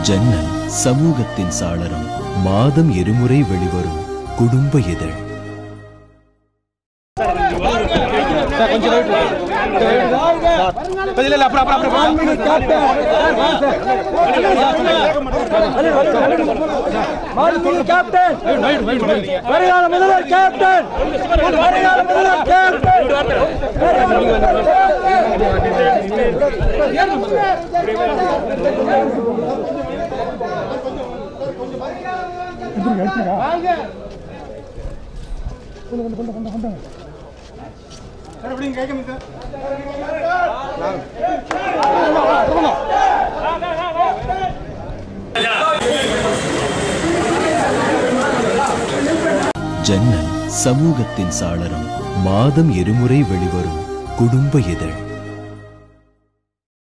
ஜன்னல் சமூகத்தின் சாளரம் மாதம் இருமுறை வெளிவரும் குடும்ப இதழ் மாண்புமிகு கேப்டன் வருங்கால முதல்வர் கேப்டன் வருங்கால முதல்வர் கேப்டன் வருங்கால முதல்வர் ஜன்னல் சமூகத்தின் சாளரம் மாதம் இருமுறை வெளிவரும் குடும்ப இதழ்